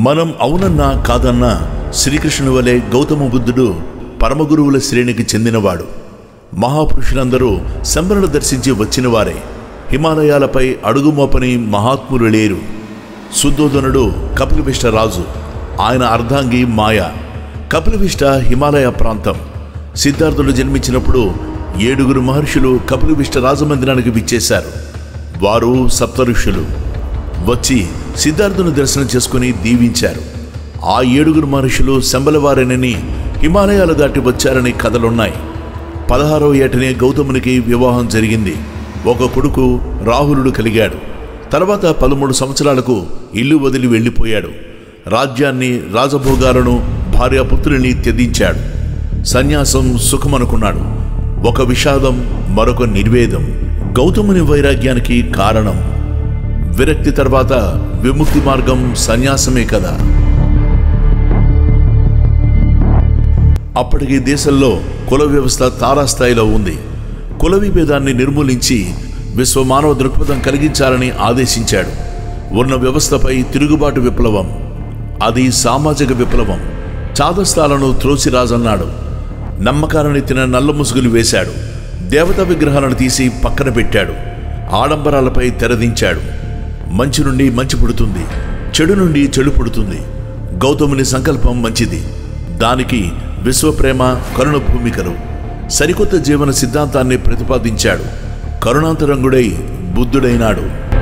మనం అవునన్నా కాదన్నా శ్రీకృష్ణుని వలె గౌతమ బుద్ధుడు పరమగురువుల శ్రేణికి చెందినవాడు మహాపురుషులందరూ శంబరను దర్శించి వచ్చినవారే హిమాలయాలపై అడుగుమోపని మహాత్ములు లేరు శుద్ధోధనుడు కపిలవిష్ట రాజు ఆయన అర్ధాంగి మాయ కపిలవిష్ట హిమాలయ ప్రాంతం సిద్ధార్థుడు జన్మించినప్పుడు ఏడుగురు మహర్షులు కపిలవిష్ట రాజమందిరానికి విచ్చేశారు వారు సప్త ఋషులు వచ్చి సిద్ధార్థుని దర్శనం చేసుకుని దీవించారు ఆ ఏడుగురు మహర్షులు శంబలవారేనని హిమాలయాలు దాటి వచ్చారని కథలున్నాయి పదహారవ ఏటనే గౌతమునికి వివాహం జరిగింది ఒక కొడుకు రాహులుడు కలిగాడు తర్వాత పదమూడు సంవత్సరాలకు ఇల్లు వదిలి వెళ్ళిపోయాడు రాజ్యాన్ని రాజభోగాలను భార్యాపుత్రుల్ని త్యజించాడు సన్యాసం సుఖమనుకున్నాడు ఒక విషాదం మరొక నిర్వేదం గౌతముని వైరాగ్యానికి కారణం విరక్తి తర్వాత విముక్తి మార్గం సన్యాసమే కదా అప్పటికి దేశంలో కుల వ్యవస్థ తారాస్థాయిలో ఉంది కుల విభేదాన్ని నిర్మూలించి విశ్వమానవ దృక్పథం కలిగించాలని ఆదేశించాడు ఉన్న వ్యవస్థపై తిరుగుబాటు విప్లవం అది సామాజిక విప్లవం చాదస్తాలను త్రోసిరాజన్నాడు నమ్మకాలనెత్తిన నల్ల ముసుగులు వేశాడు దేవతా విగ్రహాలను తీసి పక్కన పెట్టాడు ఆడంబరాలపై తెరదించాడు మంచి నుండి మంచి పుడుతుంది చెడు నుండి చెడు పుడుతుంది గౌతముని సంకల్పం మంచిది దానికి విశ్వప్రేమ కరుణ భూమికలు సరికొత్త జీవన సిద్ధాంతాన్ని ప్రతిపాదించాడు కరుణాంతరంగుడై బుద్ధుడైనాడు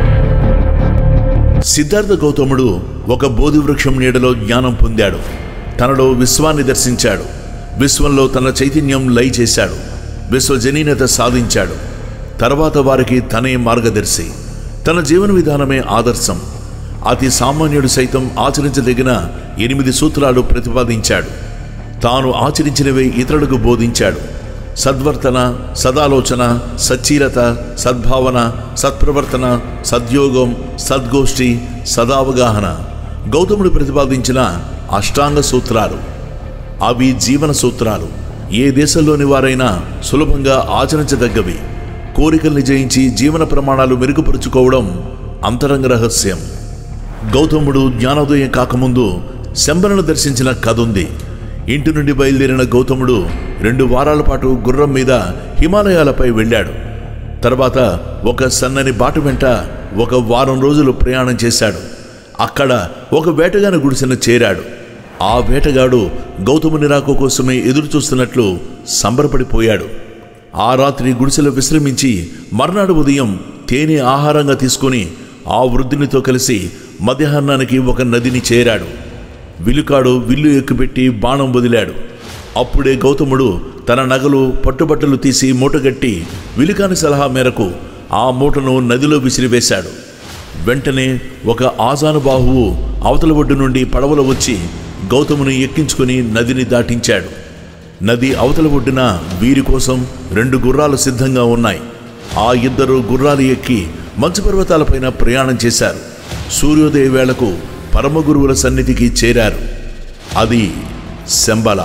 సిద్ధార్థ గౌతముడు ఒక బోధి వృక్షం నీడలో జ్ఞానం పొందాడు తనలో విశ్వాన్ని దర్శించాడు విశ్వంలో తన చైతన్యం లయ చేశాడు విశ్వజనీనత సాధించాడు తర్వాత వారికి తనే మార్గదర్శి తన జీవన విధానమే ఆదర్శం అతి సామాన్యుడు సైతం ఆచరించదగిన ఎనిమిది సూత్రాలు ప్రతిపాదించాడు తాను ఆచరించినవే ఇతరులకు బోధించాడు సద్వర్తన సదాలోచన సచ్చీలత సద్భావన సత్ప్రవర్తన సద్యోగం సద్గోష్ఠి సదావగాహన గౌతముడు ప్రతిపాదించిన అష్టాంగ సూత్రాలు అవి జీవన సూత్రాలు ఏ దేశంలోని వారైనా సులభంగా ఆచరించదగ్గవి కోరికల్ని జయించి జీవన ప్రమాణాలు మెరుగుపరుచుకోవడం అంతరంగ రహస్యం గౌతముడు జ్ఞానోదయం కాకముందు శంబరను దర్శించిన కథ ఉంది ఇంటి నుండి బయలుదేరిన గౌతముడు రెండు వారాల పాటు గుర్రం మీద హిమాలయాలపై వెళ్ళాడు తర్వాత ఒక సన్నని బాట వెంట ఒక వారం రోజులు ప్రయాణం చేశాడు అక్కడ ఒక వేటగాని గుడిసెన చేరాడు ఆ వేటగాడు గౌతముని రాక కోసమే ఎదురు చూస్తున్నట్లు సంబరపడిపోయాడు ఆ రాత్రి గుడిసెలో విశ్రమించి మర్నాడు ఉదయం తేనె ఆహారంగా తీసుకొని ఆ వృద్ధునితో కలిసి మధ్యాహ్నానికి ఒక నదిని చేరాడు విలుకాడు విల్లు ఎక్కుపెట్టి బాణం వదిలాడు అప్పుడే గౌతముడు తన నగలు పట్టుబట్టలు తీసి మూటగట్టి విలుకాని సలహా మేరకు ఆ మూటను నదిలో విసిరివేశాడు వెంటనే ఒక ఆజానుబాహువు అవతల ఒడ్డు నుండి పడవలో వచ్చి గౌతముని ఎక్కించుకుని నదిని దాటించాడు నది అవతల ఒడ్డున వీరి కోసం రెండు గుర్రాలు సిద్ధంగా ఉన్నాయి ఆ ఇద్దరు గుర్రాలు ఎక్కి మంచు పర్వతాలపైన ప్రయాణం చేశారు సూర్యోదయ వేళకు పరమగురువుల సన్నిధికి చేరారు అది శంబల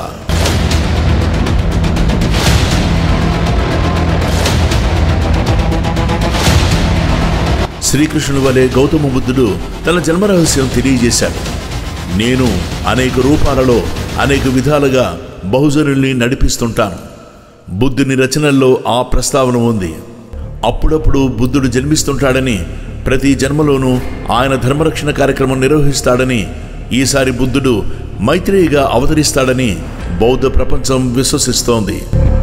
శ్రీకృష్ణుని వలె గౌతమ బుద్ధుడు తన జన్మ రహస్యం తెలియజేశాడు నేను అనేక రూపాలలో అనేక విధాలుగా బహుజనుల్ని నడిపిస్తుంటాను బుద్ధుని రచనల్లో ఆ ప్రస్తావన ఉంది అప్పుడప్పుడు బుద్ధుడు జన్మిస్తుంటాడని ప్రతి జన్మలోనూ ఆయన ధర్మరక్షణ కార్యక్రమం నిర్వహిస్తాడని ఈసారి బుద్ధుడు మైత్రేయిగా అవతరిస్తాడని బౌద్ధ ప్రపంచం విశ్వసిస్తోంది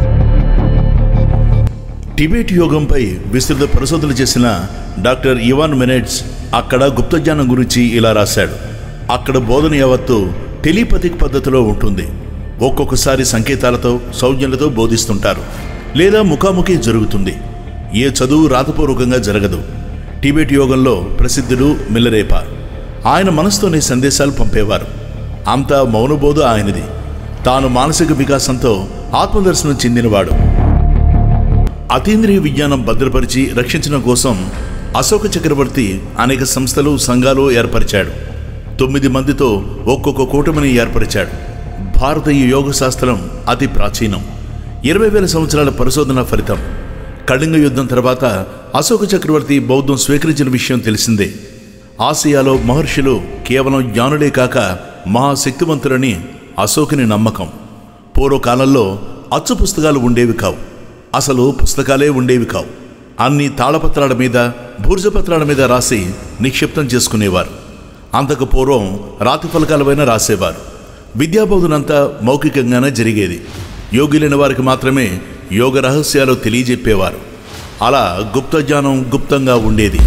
టిబెట్ యోగంపై విస్తృత పరిశోధనలు చేసిన డాక్టర్ ఇవాన్ మెనెట్స్ అక్కడ గుప్తజ్ఞానం గురించి ఇలా రాశాడు అక్కడ బోధన యావత్తు టెలిపతిక్ పద్ధతిలో ఉంటుంది ఒక్కొక్కసారి సంకేతాలతో సౌజ్ఞలతో బోధిస్తుంటారు లేదా ముఖాముఖి జరుగుతుంది ఏ చదువు రాతపూర్వకంగా జరగదు టిబెట్ యోగంలో ప్రసిద్ధుడు మిల్లరేప ఆయన మనసుతోనే సందేశాలు పంపేవారు అంతా మౌనబోధ ఆయనది తాను మానసిక వికాసంతో ఆత్మదర్శనం చెందినవాడు అతీంద్రియ విజ్ఞానం భద్రపరిచి రక్షించడం కోసం అశోక చక్రవర్తి అనేక సంస్థలు సంఘాలు ఏర్పరిచాడు తొమ్మిది మందితో ఒక్కొక్క కూటమిని ఏర్పరిచాడు భారతీయ యోగ శాస్త్రం అతి ప్రాచీనం ఇరవై వేల సంవత్సరాల పరిశోధన ఫలితం కళింగ యుద్ధం తర్వాత అశోక చక్రవర్తి బౌద్ధం స్వీకరించిన విషయం తెలిసిందే ఆసియాలో మహర్షులు కేవలం జ్ఞానులే కాక మహాశక్తివంతులని అశోకుని నమ్మకం పూర్వకాలంలో అచ్చు పుస్తకాలు ఉండేవి కావు అసలు పుస్తకాలే ఉండేవి కావు అన్ని తాళపత్రాల మీద భూర్జపత్రాల మీద రాసి నిక్షిప్తం చేసుకునేవారు అంతకు పూర్వం రాతి ఫలకాలపైన రాసేవారు విద్యాబోధనంతా మౌఖికంగానే జరిగేది యోగ్యులైన వారికి మాత్రమే యోగ రహస్యాలు తెలియజెప్పేవారు అలా గుప్త జ్ఞానం గుప్తంగా ఉండేది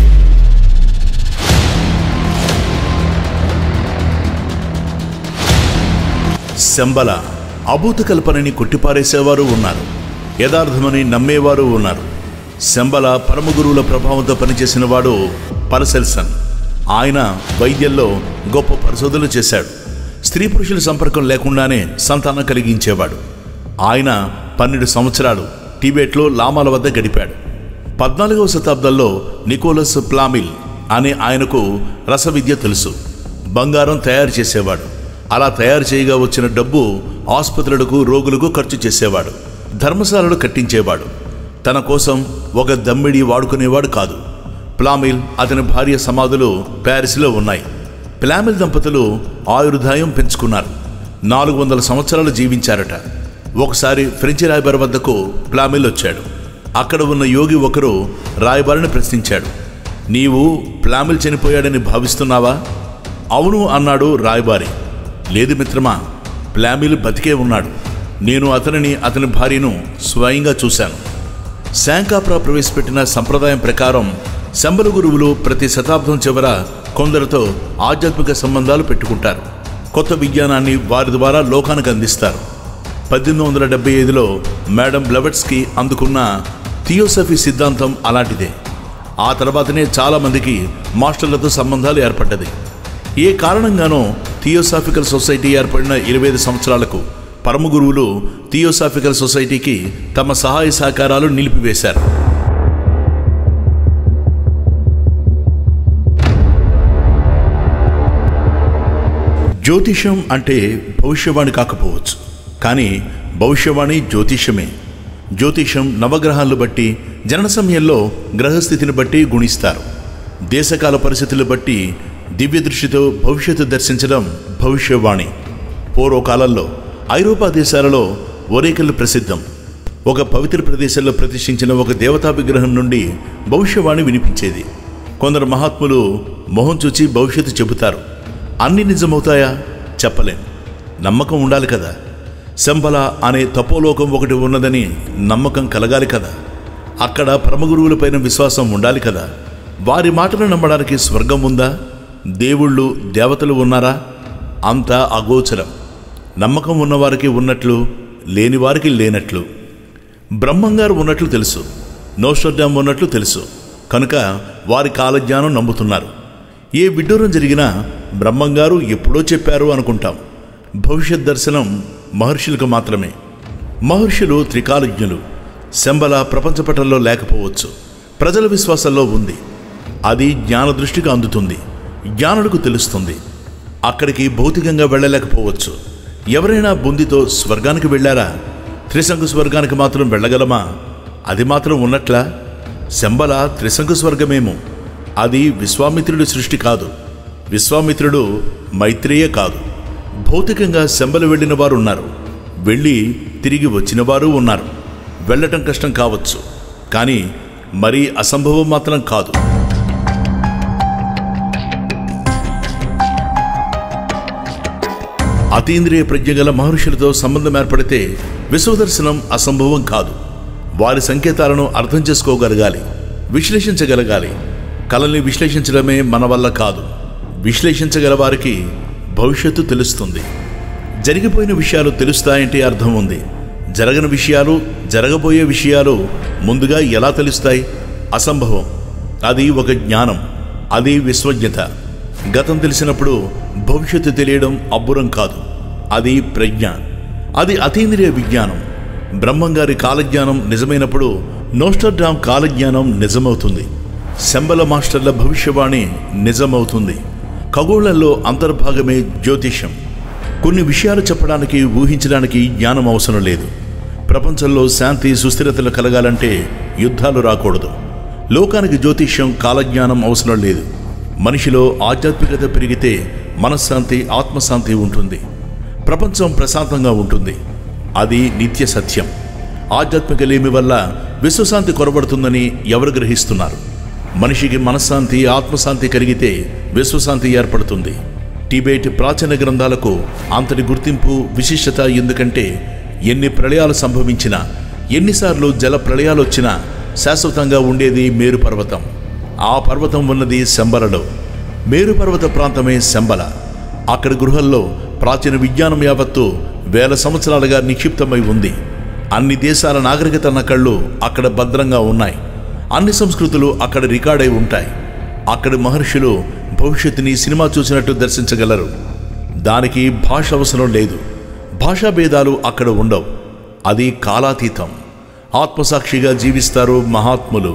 శంబల అభూత కల్పనని కొట్టిపారేసేవారు ఉన్నారు యథార్థమని నమ్మేవారు ఉన్నారు శంబల పరమ గురువుల ప్రభావంతో పనిచేసిన వాడు పరసెల్సన్ ఆయన వైద్యంలో గొప్ప పరిశోధనలు చేశాడు స్త్రీ పురుషుల సంపర్కం లేకుండానే సంతానం కలిగించేవాడు ఆయన పన్నెండు సంవత్సరాలు టిబెట్లో లామాల వద్ద గడిపాడు పద్నాలుగవ శతాబ్దంలో నికోలస్ ప్లామిల్ అనే ఆయనకు రసవిద్య తెలుసు బంగారం తయారు చేసేవాడు అలా తయారు చేయగా వచ్చిన డబ్బు ఆసుపత్రులకు రోగులకు ఖర్చు చేసేవాడు ధర్మశాలలు కట్టించేవాడు తన కోసం ఒక దమ్మిడి వాడుకునేవాడు కాదు ప్లామిల్ అతని భార్య సమాధులు ప్యారిస్లో ఉన్నాయి ప్లామిల్ దంపతులు ఆయుర్దాయం పెంచుకున్నారు నాలుగు వందల సంవత్సరాలు జీవించారట ఒకసారి ఫ్రెంచి రాయబారి వద్దకు ప్లామిల్ వచ్చాడు అక్కడ ఉన్న యోగి ఒకరు రాయబారిని ప్రశ్నించాడు నీవు ప్లామిల్ చనిపోయాడని భావిస్తున్నావా అవును అన్నాడు రాయబారి లేదు మిత్రమా ప్లామిల్ బతికే ఉన్నాడు నేను అతనిని అతని భార్యను స్వయంగా చూశాను శాంకాప్రా ప్రవేశపెట్టిన సంప్రదాయం ప్రకారం శంబల గురువులు ప్రతి శతాబ్దం చివర కొందరితో ఆధ్యాత్మిక సంబంధాలు పెట్టుకుంటారు కొత్త విజ్ఞానాన్ని వారి ద్వారా లోకానికి అందిస్తారు పద్దెనిమిది వందల డెబ్బై ఐదులో మేడం బ్లవెట్స్కి అందుకున్న థియోసఫీ సిద్ధాంతం అలాంటిదే ఆ తర్వాతనే చాలామందికి మాస్టర్లతో సంబంధాలు ఏర్పడ్డది ఏ కారణంగానో థియోసాఫికల్ సొసైటీ ఏర్పడిన ఇరవై ఐదు సంవత్సరాలకు పరమ గురువులు థియోసాఫికల్ సొసైటీకి తమ సహాయ సహకారాలు నిలిపివేశారు జ్యోతిషం అంటే భవిష్యవాణి కాకపోవచ్చు కానీ భవిష్యవాణి జ్యోతిషమే జ్యోతిషం నవగ్రహాలను బట్టి జనన సమయంలో గ్రహస్థితిని బట్టి గుణిస్తారు దేశకాల పరిస్థితులు బట్టి దివ్య దృష్టితో భవిష్యత్తు దర్శించడం భవిష్యవాణి పూర్వకాలంలో ఐరోపా దేశాలలో ఒరేకలు ప్రసిద్ధం ఒక పవిత్ర ప్రదేశంలో ప్రతిష్ఠించిన ఒక దేవతా విగ్రహం నుండి భవిష్యవాణి వినిపించేది కొందరు మహాత్ములు మొహం చూచి భవిష్యత్తు చెబుతారు అన్ని నిజమవుతాయా చెప్పలేం నమ్మకం ఉండాలి కదా శంబల అనే తపోలోకం ఒకటి ఉన్నదని నమ్మకం కలగాలి కదా అక్కడ పరమగురువులపైన విశ్వాసం ఉండాలి కదా వారి మాటలు నమ్మడానికి స్వర్గం ఉందా దేవుళ్ళు దేవతలు ఉన్నారా అంతా అగోచరం నమ్మకం ఉన్నవారికి ఉన్నట్లు లేని వారికి లేనట్లు బ్రహ్మంగారు ఉన్నట్లు తెలుసు నోస్టర్డామ్ ఉన్నట్లు తెలుసు కనుక వారి కాలజ్ఞానం నమ్ముతున్నారు ఏ విడ్డూరం జరిగినా బ్రహ్మంగారు ఎప్పుడో చెప్పారు అనుకుంటాం భవిష్యత్ దర్శనం మహర్షులకు మాత్రమే మహర్షులు త్రికాలజ్ఞులు శంబల ప్రపంచపటంలో లేకపోవచ్చు ప్రజల విశ్వాసంలో ఉంది అది జ్ఞాన దృష్టికి అందుతుంది జ్ఞానులకు తెలుస్తుంది అక్కడికి భౌతికంగా వెళ్ళలేకపోవచ్చు ఎవరైనా బుందితో స్వర్గానికి వెళ్ళారా త్రిశంకు స్వర్గానికి మాత్రం వెళ్ళగలమా అది మాత్రం ఉన్నట్లా శంబల త్రిశంకు స్వర్గమేమో అది విశ్వామిత్రుడి సృష్టి కాదు విశ్వామిత్రుడు మైత్రేయ కాదు భౌతికంగా శంబలు వెళ్ళిన వారు ఉన్నారు వెళ్ళి తిరిగి వచ్చిన వారు ఉన్నారు వెళ్ళటం కష్టం కావచ్చు కానీ మరీ అసంభవం మాత్రం కాదు అతీంద్రియ ప్రజ్ఞ గల మహర్షులతో సంబంధం ఏర్పడితే విశ్వదర్శనం అసంభవం కాదు వారి సంకేతాలను అర్థం చేసుకోగలగాలి విశ్లేషించగలగాలి కళల్ని విశ్లేషించడమే మన వల్ల కాదు విశ్లేషించగల వారికి భవిష్యత్తు తెలుస్తుంది జరిగిపోయిన విషయాలు తెలుస్తాయంటే అర్థం ఉంది జరగని విషయాలు జరగబోయే విషయాలు ముందుగా ఎలా తెలుస్తాయి అసంభవం అది ఒక జ్ఞానం అది విశ్వజ్ఞత గతం తెలిసినప్పుడు భవిష్యత్తు తెలియడం అబ్బురం కాదు అది ప్రజ్ఞ అది అతీంద్రియ విజ్ఞానం బ్రహ్మంగారి కాలజ్ఞానం నిజమైనప్పుడు నోస్టర్డామ్ కాలజ్ఞానం నిజమవుతుంది శంబల మాస్టర్ల భవిష్యవాణి నిజమవుతుంది ఖగోళంలో అంతర్భాగమే జ్యోతిషం కొన్ని విషయాలు చెప్పడానికి ఊహించడానికి జ్ఞానం అవసరం లేదు ప్రపంచంలో శాంతి సుస్థిరతలు కలగాలంటే యుద్ధాలు రాకూడదు లోకానికి జ్యోతిష్యం కాలజ్ఞానం అవసరం లేదు మనిషిలో ఆధ్యాత్మికత పెరిగితే మనశ్శాంతి ఆత్మశాంతి ఉంటుంది ప్రపంచం ప్రశాంతంగా ఉంటుంది అది నిత్య సత్యం ఆధ్యాత్మిక లేమి వల్ల విశ్వశాంతి కొరబడుతుందని ఎవరు గ్రహిస్తున్నారు మనిషికి మనశ్శాంతి ఆత్మశాంతి కలిగితే విశ్వశాంతి ఏర్పడుతుంది టిబేట్ ప్రాచీన గ్రంథాలకు అంతటి గుర్తింపు విశిష్టత ఎందుకంటే ఎన్ని ప్రళయాలు సంభవించినా ఎన్నిసార్లు జల ప్రళయాలు వచ్చినా శాశ్వతంగా ఉండేది మేరు పర్వతం ఆ పర్వతం ఉన్నది శంబలలో మేరు పర్వత ప్రాంతమే శంబల అక్కడి గృహల్లో ప్రాచీన విజ్ఞానం యావత్తు వేల సంవత్సరాలుగా నిక్షిప్తమై ఉంది అన్ని దేశాల నాగరికత నకళ్ళు అక్కడ భద్రంగా ఉన్నాయి అన్ని సంస్కృతులు అక్కడ రికార్డై ఉంటాయి అక్కడి మహర్షులు భవిష్యత్తుని సినిమా చూసినట్టు దర్శించగలరు దానికి భాష అవసరం లేదు భాషా భేదాలు అక్కడ ఉండవు అది కాలాతీతం ఆత్మసాక్షిగా జీవిస్తారు మహాత్ములు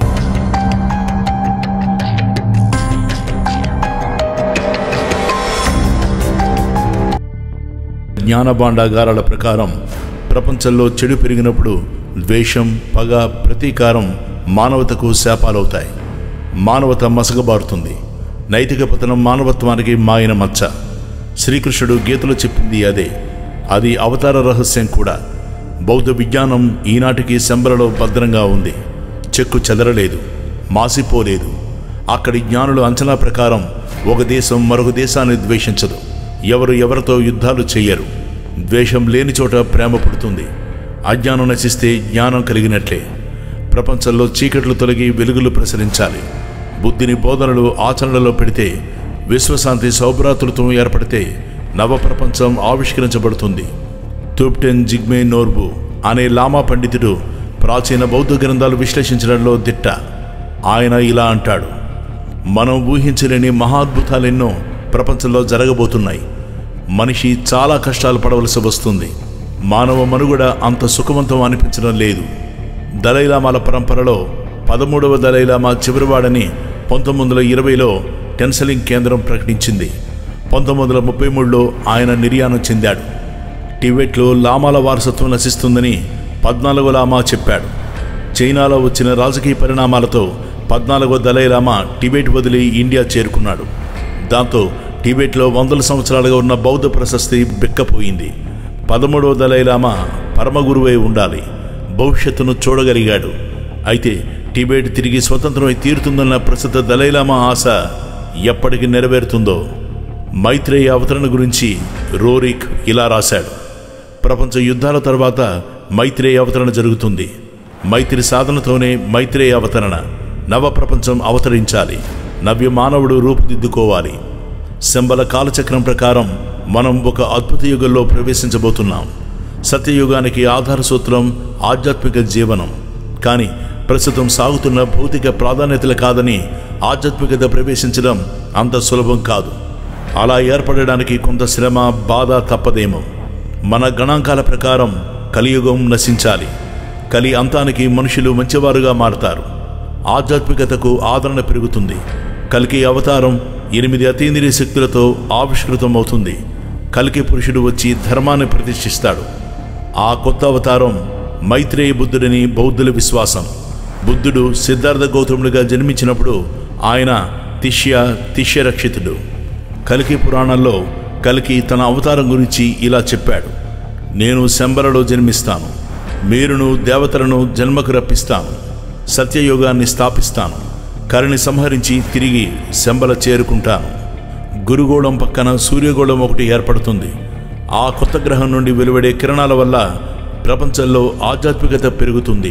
జ్ఞానభాండాగారాల ప్రకారం ప్రపంచంలో చెడు పెరిగినప్పుడు ద్వేషం పగ ప్రతీకారం మానవతకు శాపాలవుతాయి మానవత మసగబారుతుంది నైతిక పతనం మానవత్వానికి మాయన మచ్చ శ్రీకృష్ణుడు గీతలో చెప్పింది అదే అది అవతార రహస్యం కూడా బౌద్ధ విజ్ఞానం ఈనాటికి శంబలలో భద్రంగా ఉంది చెక్కు చెదరలేదు మాసిపోలేదు అక్కడి జ్ఞానుల అంచనా ప్రకారం ఒక దేశం మరొక దేశాన్ని ద్వేషించదు ఎవరు ఎవరితో యుద్ధాలు చెయ్యరు ద్వేషం లేని చోట ప్రేమ పుడుతుంది అజ్ఞానం నశిస్తే జ్ఞానం కలిగినట్లే ప్రపంచంలో చీకట్లు తొలగి వెలుగులు ప్రసరించాలి బుద్ధిని బోధనలు ఆచరణలో పెడితే విశ్వశాంతి సౌభ్రాతృత్వం ఏర్పడితే నవ ప్రపంచం ఆవిష్కరించబడుతుంది తూప్టెన్ జిగ్మే నోర్బు అనే లామా పండితుడు ప్రాచీన బౌద్ధ గ్రంథాలు విశ్లేషించడంలో దిట్ట ఆయన ఇలా అంటాడు మనం ఊహించలేని మహాద్భుతాలెన్నో ప్రపంచంలో జరగబోతున్నాయి మనిషి చాలా కష్టాలు పడవలసి వస్తుంది మానవ మనుగడ అంత సుఖవంతం అనిపించడం లేదు దలైలామాల పరంపరలో పదమూడవ దలైలామా చివరివాడని పంతొమ్మిది వందల ఇరవైలో టెన్సలింగ్ కేంద్రం ప్రకటించింది పంతొమ్మిది వందల ముప్పై మూడులో ఆయన నిర్యాణం చెందాడు టిబెట్లో లామాల వారసత్వం నశిస్తుందని పద్నాలుగో లామా చెప్పాడు చైనాలో వచ్చిన రాజకీయ పరిణామాలతో పద్నాలుగో దలైలామా టిబెట్ వదిలి ఇండియా చేరుకున్నాడు దాంతో టిబెట్లో వందల సంవత్సరాలుగా ఉన్న బౌద్ధ ప్రశస్తి బిక్కపోయింది పదమూడవ దలైలామా పరమగురువై ఉండాలి భవిష్యత్తును చూడగలిగాడు అయితే టిబెట్ తిరిగి స్వతంత్రమై తీరుతుందన్న ప్రస్తుత దలైలామా ఆశ ఎప్పటికి నెరవేరుతుందో మైత్రేయ అవతరణ గురించి రోరిక్ ఇలా రాశాడు ప్రపంచ యుద్ధాల తర్వాత మైత్రేయ అవతరణ జరుగుతుంది మైత్రి సాధనతోనే మైత్రేయ అవతరణ నవ ప్రపంచం అవతరించాలి నవ్య మానవుడు రూపుదిద్దుకోవాలి శంబల కాలచక్రం ప్రకారం మనం ఒక అద్భుత యుగంలో ప్రవేశించబోతున్నాం సత్యయుగానికి ఆధార సూత్రం ఆధ్యాత్మిక జీవనం కానీ ప్రస్తుతం సాగుతున్న భౌతిక ప్రాధాన్యతలు కాదని ఆధ్యాత్మికత ప్రవేశించడం అంత సులభం కాదు అలా ఏర్పడడానికి కొంత శ్రమ బాధ తప్పదేమో మన గణాంకాల ప్రకారం కలియుగం నశించాలి కలి అంతానికి మనుషులు మంచివారుగా మారతారు ఆధ్యాత్మికతకు ఆదరణ పెరుగుతుంది కలికి అవతారం ఎనిమిది అతీంద్రియ శక్తులతో ఆవిష్కృతం అవుతుంది కలికి పురుషుడు వచ్చి ధర్మాన్ని ప్రతిష్ఠిస్తాడు ఆ కొత్త అవతారం మైత్రేయ బుద్ధుడని బౌద్ధుల విశ్వాసం బుద్ధుడు సిద్ధార్థ గౌతముడిగా జన్మించినప్పుడు ఆయన తిష్య తిష్యరక్షితుడు కలికి పురాణంలో కలికి తన అవతారం గురించి ఇలా చెప్పాడు నేను శంబరలో జన్మిస్తాను మీరును దేవతలను జన్మకు రప్పిస్తాను సత్యయోగాన్ని స్థాపిస్తాను కరిని సంహరించి తిరిగి శంబల చేరుకుంటాను గురుగోళం పక్కన సూర్యగోళం ఒకటి ఏర్పడుతుంది ఆ కొత్త గ్రహం నుండి వెలువడే కిరణాల వల్ల ప్రపంచంలో ఆధ్యాత్మికత పెరుగుతుంది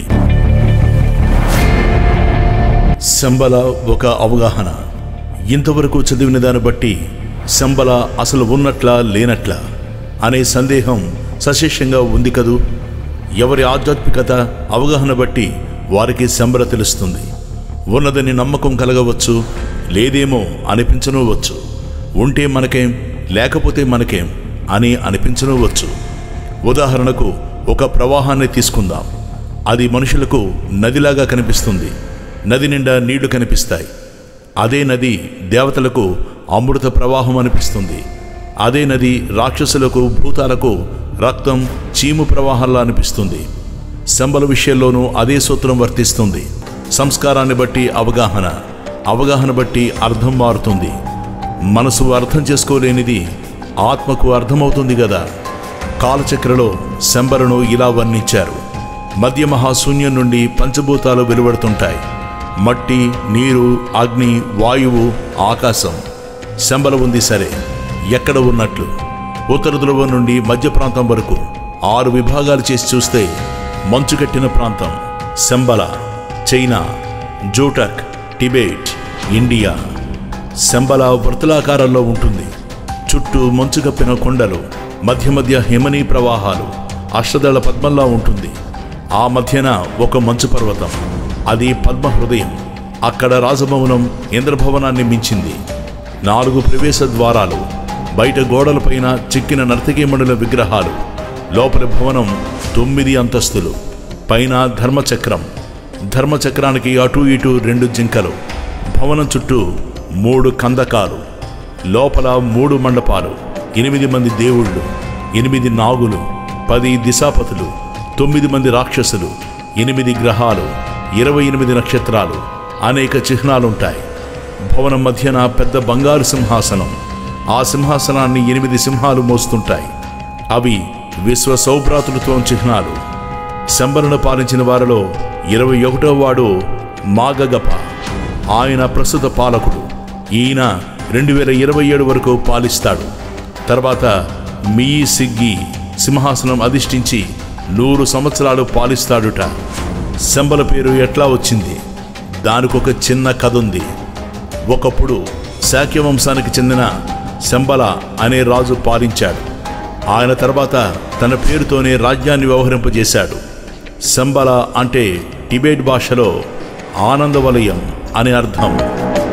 శంబల ఒక అవగాహన ఇంతవరకు చదివిన దాన్ని బట్టి శంబల అసలు ఉన్నట్లా లేనట్లా అనే సందేహం సశేషంగా ఉంది కదూ ఎవరి ఆధ్యాత్మికత అవగాహన బట్టి వారికి శంబల తెలుస్తుంది ఉన్నదని నమ్మకం కలగవచ్చు లేదేమో అనిపించనవచ్చు ఉంటే మనకేం లేకపోతే మనకేం అని అనిపించనవచ్చు ఉదాహరణకు ఒక ప్రవాహాన్ని తీసుకుందాం అది మనుషులకు నదిలాగా కనిపిస్తుంది నది నిండా నీళ్లు కనిపిస్తాయి అదే నది దేవతలకు అమృత ప్రవాహం అనిపిస్తుంది అదే నది రాక్షసులకు భూతాలకు రక్తం చీము ప్రవాహంలా అనిపిస్తుంది శంబల విషయంలోనూ అదే సూత్రం వర్తిస్తుంది సంస్కారాన్ని బట్టి అవగాహన అవగాహన బట్టి అర్థం మారుతుంది మనసు అర్థం చేసుకోలేనిది ఆత్మకు అర్థమవుతుంది కదా కాలచక్రలో శంబరను ఇలా వర్ణించారు మధ్య మహాశూన్యం నుండి పంచభూతాలు వెలువడుతుంటాయి మట్టి నీరు అగ్ని వాయువు ఆకాశం శంబల ఉంది సరే ఎక్కడ ఉన్నట్లు ఉత్తర ధ్రువం నుండి మధ్య ప్రాంతం వరకు ఆరు విభాగాలు చేసి చూస్తే మంచు కట్టిన ప్రాంతం శంబల చైనా జూటక్ టిబెట్ ఇండియా శంబల వృతులాకారంలో ఉంటుంది చుట్టూ మంచు కప్పిన కొండలు మధ్య మధ్య హిమనీ ప్రవాహాలు అష్టదళ పద్మంలా ఉంటుంది ఆ మధ్యన ఒక మంచు పర్వతం అది పద్మ హృదయం అక్కడ రాజభవనం ఇంద్రభవనాన్ని మించింది నాలుగు ప్రవేశ ద్వారాలు బయట గోడలపైన చిక్కిన నర్తకీమణుల విగ్రహాలు లోపలి భవనం తొమ్మిది అంతస్తులు పైన ధర్మచక్రం ధర్మచక్రానికి అటు ఇటు రెండు జింకలు భవనం చుట్టూ మూడు కందకాలు లోపల మూడు మండపాలు ఎనిమిది మంది దేవుళ్ళు ఎనిమిది నాగులు పది దిశాపతులు తొమ్మిది మంది రాక్షసులు ఎనిమిది గ్రహాలు ఇరవై ఎనిమిది నక్షత్రాలు అనేక చిహ్నాలుంటాయి భవనం మధ్యన పెద్ద బంగారు సింహాసనం ఆ సింహాసనాన్ని ఎనిమిది సింహాలు మోస్తుంటాయి అవి విశ్వ సౌభ్రాతృత్వం చిహ్నాలు శంబరను పాలించిన వారిలో ఇరవై ఒకటో వాడు మాగగప ఆయన ప్రస్తుత పాలకుడు ఈయన రెండు వేల ఇరవై ఏడు వరకు పాలిస్తాడు తర్వాత మీ సిగ్గి సింహాసనం అధిష్ఠించి నూరు సంవత్సరాలు పాలిస్తాడుట శంబల పేరు ఎట్లా వచ్చింది దానికొక చిన్న కథ ఉంది ఒకప్పుడు శాక్య వంశానికి చెందిన శంబల అనే రాజు పాలించాడు ఆయన తర్వాత తన పేరుతోనే రాజ్యాన్ని వ్యవహరింపజేశాడు శంబల అంటే టిబెట్ భాషలో ఆనందవలయం అని అర్థం